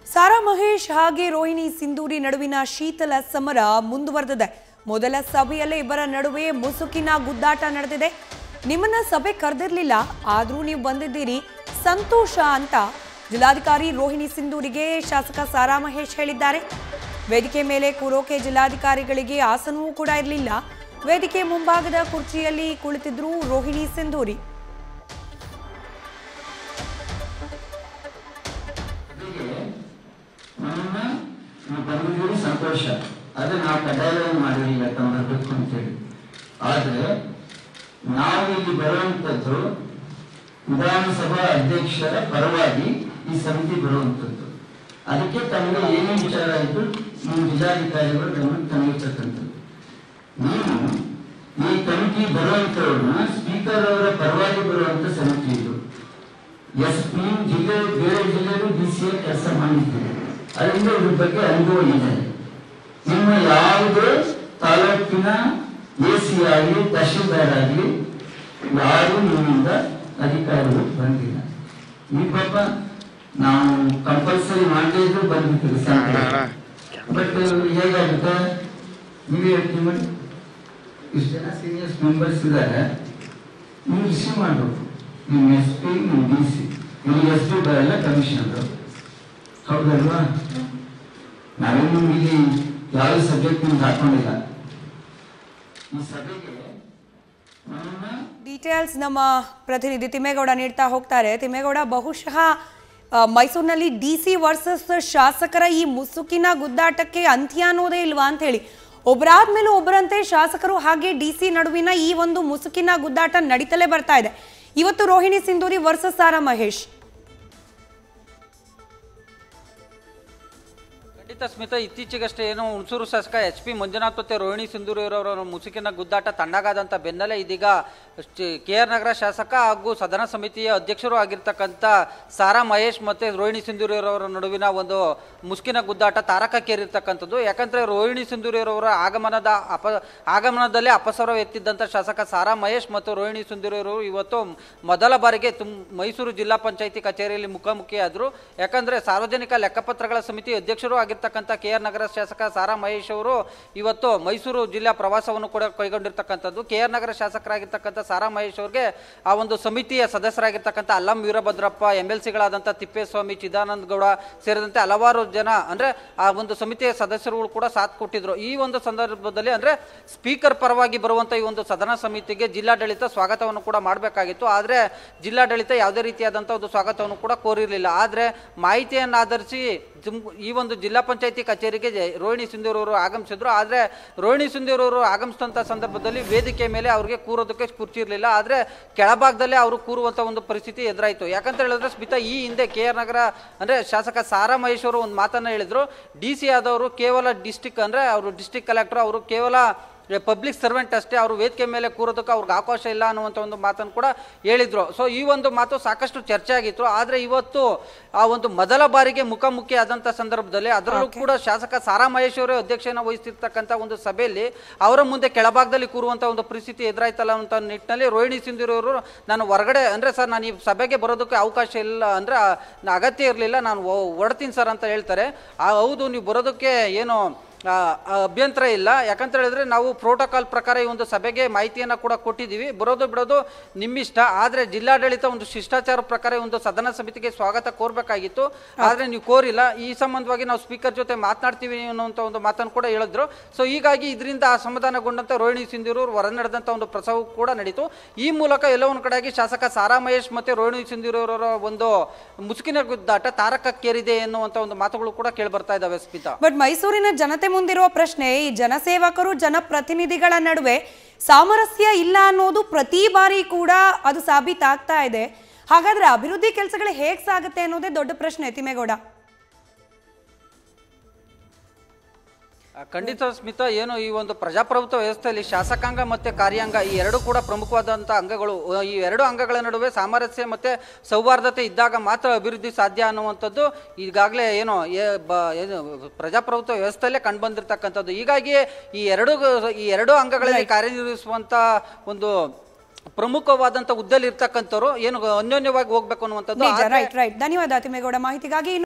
ಸಾರಾ ಮಹೇಶ್ ಹಾಗೆ ರೋಹಿಣಿ ಸಿಂಧೂರಿ ನಡುವಿನ ಶೀತಲ ಸಮರ ಮುಂದುವರೆದಿದೆ ಮೊದಲ ಸಭೆಯಲ್ಲೇ ಇಬ್ಬರ ನಡುವೆ ಮುಸುಕಿನ ಗುದ್ದಾಟ ನಡೆದಿದೆ ನಿಮ್ಮನ್ನ ಸಭೆ ಕರೆದಿರ್ಲಿಲ್ಲ ಆದ್ರೂ ನೀವು ಬಂದಿದ್ದೀರಿ ಸಂತೋಷ ಅಂತ ಜಿಲ್ಲಾಧಿಕಾರಿ ರೋಹಿಣಿ ಸಿಂಧೂರಿಗೆ ಶಾಸಕ ಸಾರಾ ಮಹೇಶ್ ಹೇಳಿದ್ದಾರೆ ವೇದಿಕೆ ಮೇಲೆ ಕೂರೋಕೆ ಜಿಲ್ಲಾಧಿಕಾರಿಗಳಿಗೆ ಆಸನವೂ ಕೂಡ ಇರಲಿಲ್ಲ ವೇದಿಕೆ ಮುಂಭಾಗದ ಕುರ್ಚಿಯಲ್ಲಿ ಕುಳಿತಿದ್ರು ರೋಹಿಣಿ ಸಿಂಧೂರಿ ನಮ್ಮನ್ನ ನೀವು ಬಂದಿದ್ದೀರಿ ಸಂತೋಷ ಆದ್ರೆ ನಾವು ಕಡ್ಡಾಯವಾಗಿ ಮಾಡಿರಲಿಲ್ಲ ತಮ್ಮ ಬರಬೇಕು ಅಂತೇಳಿ ಆದ್ರೆ ನಾವು ಇಲ್ಲಿ ಬರುವಂತದ್ದು ವಿಧಾನಸಭಾ ಅಧ್ಯಕ್ಷರ ಪರವಾಗಿ ಈ ಸಮಿತಿ ಬರುವಂತದ್ದು ಅದಕ್ಕೆ ತಮಗೆ ಏನೇ ವಿಚಾರ ಆಯಿತು ನೀವು ಜಿಲ್ಲಾಧಿಕಾರಿಗಳು ಗಮನಕ್ಕೆ ತಂದಿರ್ತಕ್ಕಂಥದ್ದು ನೀವು ಈ ಕಮಿಟಿ ಬರುವಂತವ್ರನ್ನ ಸ್ಪೀಕರ್ ಅವರ ಪರವಾಗಿ ಬರುವಂತ ಸಮಿತಿ ಇದು ಎಸ್ ಪಿ ಜಿಲ್ಲೆ ಬೇರೆ ಜಿಲ್ಲೆಗೂ ಡಿ ಸಿ ಕೆಲಸ ಮಾಡಿದ್ದೀರಿ ಅದರಿಂದ ಇದ್ರ ಬಗ್ಗೆ ಅನುಭವ ಇದೆ ನಿಮ್ಮ ಯಾವುದೇ ತಾಲೂಕಿನ ಎ ಸಿ ಆಗಲಿ ತಹಶೀಲ್ದಾರ್ ಆಗಲಿ ಯಾರು ನಿಮ್ಮಿಂದ ಅಧಿಕಾರಿಗಳು ಬಂದಿಲ್ಲ ಈ ಪಾಪ ನಾವು ಕಂಪಲ್ಸರಿ ಮಾಡದೇ ಇದ್ರು ಬಂದಿರ್ತೀವಿ ಬಟ್ ಹೇಗಾಗುತ್ತೆ ನೀವೇ ಹೇಳ್ತೀವಿ ಮಾಡಿ ಇಷ್ಟು ಜನ ಸೀನಿಯರ್ಸ್ ಮೆಂಬರ್ಸ್ ಇದ್ದಾರೆ ನೀವು ರಿಸೀವ್ ಮಾಡಬೇಕು ನಿಮ್ಮ ಎಸ್ ಪಿ ನಿಮ್ಮ ಡಿ ಸಿ ನಿಮ್ಗೆ ಎಸ್ ಪಿ ಬರಲ್ಲ ಕಮಿಷನರ್ ಹೌದಲ್ವಾ ನಾವೇನು ಇಲ್ಲಿ ಯಾವ ಸಬ್ಜೆಕ್ಟ್ ನಿಮ್ಗೆ ಹಾಕೊಂಡಿಲ್ಲ ಈ ಸಭೆಗೆ ನಮ್ಮನ್ನ ಡೀಟೇಲ್ಸ್ ನಮ್ಮ ಪ್ರತಿನಿಧಿ ತಿಮ್ಮೇಗೌಡ ನೀಡ್ತಾ ಹೋಗ್ತಾರೆ ತಿಮ್ಮೇಗೌಡ ಬಹುಶಃ ಆ, ಮೈಸೂರಿನಲ್ಲಿ ಡಿ ಸಿ ವರ್ಸಸ್ ಶಾಸಕರ ಈ ಮುಸುಕಿನ ಗುದ್ದಾಟಕ್ಕೆ ಅಂತ್ಯ ಅನ್ನೋದೇ ಇಲ್ವಾ ಅಂತ ಹೇಳಿ ಒಬ್ಬರಾದ್ಮೇಲೆ ಒಬ್ಬರಂತೆ ಶಾಸಕರು ಹಾಗೆ ಡಿ ಸಿ ನಡುವಿನ ಈ ಒಂದು ಮುಸುಕಿನ ಗುದ್ದಾಟ ನಡೀತಲೇ ಬರ್ತಾ ಇದೆ ಇವತ್ತು ರೋಹಿಣಿ ಸಿಂಧೂರಿ ವರ್ಸಸ್ ಸಾರಾ ಮಹೇಶ್ ಖಂಡಿತ ಸ್ಮಿತಾ ಇತ್ತೀಚೆಗಷ್ಟೇ ಏನು ಹುಣಸೂರು ಶಾಸಕ ಎಚ್ ಪಿ ಮಂಜುನಾಥ್ ಮತ್ತೆ ರೋಹಿಣಿ ಸಿಂಧೂರಿಯವರವರ ಮುಸುಕಿನ ಗುದ್ದಾಟ ತಣ್ಣಗಾದಂಥ ಬೆನ್ನಲ್ಲೇ ಇದೀಗ ಕೆ ಆರ್ ನಗರ ಶಾಸಕ ಹಾಗೂ ಸದನ ಸಮಿತಿಯ ಅಧ್ಯಕ್ಷರು ಆಗಿರ್ತಕ್ಕಂಥ ಸಾರಾ ಮಹೇಶ್ ಮತ್ತೆ ರೋಹಿಣಿ ಸಿಂಧೂರಿಯವರವರ ನಡುವಿನ ಒಂದು ಮುಸುಕಿನ ಗುದ್ದಾಟ ತಾರಕಕ್ಕೇರಿರ್ತಕ್ಕಂಥದ್ದು ಯಾಕಂದ್ರೆ ರೋಹಿಣಿ ಸಿಂಧೂರಿಯವರವರ ಆಗಮನದ ಅಪ ಆಗಮನದಲ್ಲೇ ಅಪಸರ ಎತ್ತಿದ್ದಂಥ ಶಾಸಕ ಸಾರಾ ಮಹೇಶ್ ಮತ್ತು ರೋಹಿಣಿ ಸಿಂಧೂರಿಯವರು ಇವತ್ತು ಮೊದಲ ಬಾರಿಗೆ ತುಮ್ ಮೈಸೂರು ಜಿಲ್ಲಾ ಪಂಚಾಯಿತಿ ಕಚೇರಿಯಲ್ಲಿ ಮುಖಾಮುಖಿಯಾದರು ಯಾಕಂದ್ರೆ ಸಾರ್ವಜನಿಕ ಲೆಕ್ಕಪತ್ರಗಳ ಸಮಿತಿ ಅಧ್ಯಕ್ಷರು ಆಗಿರ್ತಕ್ಕಂಥ ಕೆ ಆರ್ ನಗರ ಶಾಸಕ ಸಾರಾ ಮಹೇಶ್ ಅವರು ಇವತ್ತು ಮೈಸೂರು ಜಿಲ್ಲಾ ಪ್ರವಾಸವನ್ನು ಕೂಡ ಕೈಗೊಂಡಿರ್ತಕ್ಕಂಥದ್ದು ಕೆ ಆರ್ ನಗರ ಶಾಸಕರಾಗಿರ್ತಕ್ಕಂಥ ಸಾರಾ ಮಹೇಶ್ ಅವರಿಗೆ ಆ ಒಂದು ಸಮಿತಿಯ ಸದಸ್ಯರಾಗಿರ್ತಕ್ಕಂಥ ಅಲ್ಲಂ ವೀರಭದ್ರಪ್ಪ ಎಂ ಎಲ್ ಸಿಗಳಾದಂಥ ತಿಪ್ಪೇಸ್ವಾಮಿ ಚಿದಾನಂದ ಗೌಡ ಸೇರಿದಂತೆ ಹಲವಾರು ಜನ ಅಂದ್ರೆ ಆ ಒಂದು ಸಮಿತಿಯ ಸದಸ್ಯರುಗಳು ಕೂಡ ಸಾಥ್ ಕೊಟ್ಟಿದ್ರು ಈ ಒಂದು ಸಂದರ್ಭದಲ್ಲಿ ಅಂದ್ರೆ ಸ್ಪೀಕರ್ ಪರವಾಗಿ ಬರುವಂತ ಈ ಒಂದು ಸದನ ಸಮಿತಿಗೆ ಜಿಲ್ಲಾಡಳಿತ ಸ್ವಾಗತವನ್ನು ಕೂಡ ಮಾಡಬೇಕಾಗಿತ್ತು ಆದ್ರೆ ಜಿಲ್ಲಾಡಳಿತ ಯಾವುದೇ ರೀತಿಯಾದಂಥ ಒಂದು ಸ್ವಾಗತವನ್ನು ಕೂಡ ಕೋರಿರಲಿಲ್ಲ ಆದ್ರೆ ಮಾಹಿತಿಯನ್ನು ಆಧರಿಸಿ ಜುಮ್- ಈ ಒಂದು ಜಿಲ್ಲಾ ಪಂಚಾಯತಿ ಕಚೇರಿಗೆ ಜೆ- ರೋಹಿಣಿ ಸಿಂಧೂರವರು ಆಗಮಿಸಿದ್ರು ಆದ್ರೆ ರೋಹಿಣಿ ಸಿಂಧೂರವರು ಆಗಮಿಸಿದಂಥ ಸಂದರ್ಭದಲ್ಲಿ ವೇದಿಕೆ ಮೇಲೆ ಅವ್ರಿಗೆ ಕೂರೋದಕ್ಕೆ ಕುರ್ಚಿ ಇರಲಿಲ್ಲ ಆದ್ರೆ ಕೆಳಭಾಗದಲ್ಲೇ ಅವರು ಕೂರುವಂತ ಒಂದು ಪರಿಸ್ಥಿತಿ ಎದುರಾಯಿತು ಯಾಕಂತ ಹೇಳಿದ್ರೆ ಸ್ಮಿತಾ ಈ ಹಿಂದೆ ಕೆ ಆರ್ ನಗರ ಅಂದ್ರೆ ಶಾಸಕ ಸಾರಾ ಮಹೇಶ್ ಅವರು ಒಂದು ಮಾತನ್ನ ಹೇಳಿದ್ರು ಡಿ ಸಿ ಆದವರು ಕೇವಲ ಡಿಸ್ಟಿಕ್ ಅಂದ್ರೆ ಅವರು ಡಿಸ್ಟಿಕ್ ಕಲೆಕ್ಟರ್ ಅವರು ಕೇವಲ ಪಬ್ಲಿಕ್ ಸರ್ವೆಂಟ್ ಅಷ್ಟೇ ಅವರು ವೇದಿಕೆ ಮೇಲೆ ಕೂರೋದಕ್ಕೆ ಅವ್ರಿಗೆ ಅವಕಾಶ ಇಲ್ಲ ಅನ್ನುವಂಥ ಒಂದು ಮಾತನ್ನು ಕೂಡ ಹೇಳಿದ್ರು ಸೊ ಈ ಒಂದು ಮಾತು ಸಾಕಷ್ಟು ಚರ್ಚೆ ಆಗಿತ್ತು ಆದರೆ ಇವತ್ತು ಆ ಒಂದು ಮೊದಲ ಬಾರಿಗೆ ಮುಖಾಮುಖಿ ಆದಂಥ ಸಂದರ್ಭದಲ್ಲಿ ಅದರಲ್ಲೂ ಕೂಡ ಶಾಸಕ ಸಾರಾ ಮಹೇಶ್ ಅವರೇ ಅಧ್ಯಕ್ಷನ ವಹಿಸ್ತಿರ್ತಕ್ಕಂಥ ಒಂದು ಸಭೆಯಲ್ಲಿ ಅವರ ಮುಂದೆ ಕೆಳಭಾಗದಲ್ಲಿ ಕೂರುವಂಥ ಒಂದು ಪರಿಸ್ಥಿತಿ ಎದುರಾಯ್ತಲ್ಲ ಅಂತ ನಿಟ್ಟಿನಲ್ಲಿ ರೋಹಿಣಿ ಸಿಂಧೂರವರು ನಾನು ಹೊರಗಡೆ ಅಂದರೆ ಸರ್ ನಾನು ಈ ಸಭೆಗೆ ಬರೋದಕ್ಕೆ ಅವಕಾಶ ಇಲ್ಲ ಅಂದರೆ ಆ, ಅಗತ್ಯ ಇರಲಿಲ್ಲ ನಾನು ಹೊ- ಹೊರಡ್ತೀನಿ ಸರ್ ಅಂತ ಹೇಳ್ತಾರೆ ಆ, ಹೌದು ನೀವು ಬರೋದಕ್ಕೆ ಏನು ಆ, ಆ, ಅಭ್ಯಂತರ ಇಲ್ಲ ಯಾಕಂತ ಹೇಳಿದ್ರೆ ನಾವು ಪ್ರೋಟೋಕಾಲ್ ಪ್ರಕಾರ ಈ ಒಂದು ಸಭೆಗೆ ಮಾಹಿತಿಯನ್ನು ಕೂಡ ಕೊಟ್ಟಿದ್ದೀವಿ ಬರೋದು ಬಿಡೋದು ನಿಮ್ಮಿಷ್ಟ ಆದರೆ ಜಿಲ್ಲಾಡಳಿತ ಒಂದು ಶಿಷ್ಟಾಚಾರ ಪ್ರಕಾರ ಈ ಒಂದು ಸದನ ಸಮಿತಿಗೆ ಸ್ವಾಗತ ಕೋರ್ಬೇಕಾಗಿತ್ತು ಆದರೆ ನೀವು ಕೋರಿಲ್ಲ ಈ ಸಂಬಂಧವಾಗಿ ನಾವು ಸ್ಪೀಕರ್ ಜೊತೆ ಮಾತನಾಡ್ತೀವಿ ಅನ್ನುವಂಥ ಒಂದು ಮಾತನ್ನು ಕೂಡ ಹೇಳಿದ್ರು ಸೊ ಹೀಗಾಗಿ ಇದರಿಂದ ಅಸಮಾಧಾನಗೊಂಡಂತೆ ರೋಹಿಣಿ ಸಿಂಧೂರವರು ಹೊರ ನಡೆದಂಥ ಒಂದು ಪ್ರಸವ ಕೂಡ ನಡೀತು ಈ ಮೂಲಕ ಎಲ್ಲ ಒಂದು ಕಡೆಯಾಗಿ ಶಾಸಕ ಸಾರಾ ಮಹೇಶ್ ಮತ್ತೆ ರೋಹಿಣಿ ಸಿಂಧೂರವರ ಒಂದು ಮುಸುಕಿನ ಗುದ್ದಾಟ ತಾರಕಕ್ಕೇರಿದೆ ಎನ್ನುವಂಥ ಒಂದು ಮಾತುಗಳು ಕೂಡ ಕೇಳಿ ಬರ್ತಾ ಇದ್ದಾವೆ ಸ್ಮಿತಾ ಬಟ್ ಮೈಸೂರಿನ ಜನತೆ ಮುಂದಿರುವ ಪ್ರಶ್ನೆ ಈ ಜನಸೇವಕರು ಜನಪ್ರತಿನಿಧಿಗಳ ನಡುವೆ ಸಾಮರಸ್ಯ ಇಲ್ಲ ಅನ್ನೋದು ಪ್ರತಿ ಬಾರಿ ಕೂಡ ಅದು ಸಾಬೀತಾಗ್ತಾ ಇದೆ ಹಾಗಾದ್ರೆ ಅಭಿವೃದ್ಧಿ ಕೆಲಸಗಳು ಹೇಗ್ ಸಾಗುತ್ತೆ ಅನ್ನೋದೇ ದೊಡ್ಡ ಪ್ರಶ್ನೆ ತಿಮ್ಮೇಗೌಡ ಆ, ಖಂಡಿತ ಸ್ಮಿತಾ ಏನು ಈ ಒಂದು ಪ್ರಜಾಪ್ರಭುತ್ವ ವ್ಯವಸ್ಥೆಯಲ್ಲಿ ಶಾಸಕಾಂಗ ಮತ್ತೆ ಕಾರ್ಯಾಂಗ ಈ ಎರಡು ಕೂಡ ಪ್ರಮುಖವಾದಂಥ ಅಂಗಗಳು ಆ, ಈ ಎರಡು ಅಂಗಗಳ ನಡುವೆ ಸಾಮರಸ್ಯ ಮತ್ತೆ ಸೌಹಾರ್ದತೆ ಇದ್ದಾಗ ಮಾತ್ರ ಅಭಿವೃದ್ಧಿ ಸಾಧ್ಯ ಅನ್ನುವಂಥದ್ದು ಈಗಾಗಲೇ ಏನು ಏ- ಬ- ಏನು ಪ್ರಜಾಪ್ರಭುತ್ವ ವ್ಯವಸ್ಥೆಯಲ್ಲೇ ಕಂಡು ಬಂದಿರತಕ್ಕಂಥದ್ದು ಹೀಗಾಗಿ ಈ ಎರಡು ಈ ಎರಡು ಅಂಗಗಳಲ್ಲಿ ಕಾರ್ಯನಿರ್ವಹಿಸುವಂತ ಒಂದು ಪ್ರಮುಖವಾದಂಥ ಹುದ್ದೆಯಲ್ಲಿ ಇರ್ತಕ್ಕಂಥವ್ರು ಏನು ಅನ್ಯೋನ್ಯವಾಗಿ ಹೋಗ್ಬೇಕು ಅನ್ನುವಂಥದ್ದು ನಿಜ ಆದ್ರೆ- ರೈಟ್ ರೈಟ್ ಧನ್ಯವಾದ ತಿಮ್ಮೇಗೌಡ ಮಾಹಿತಿಗಾಗಿ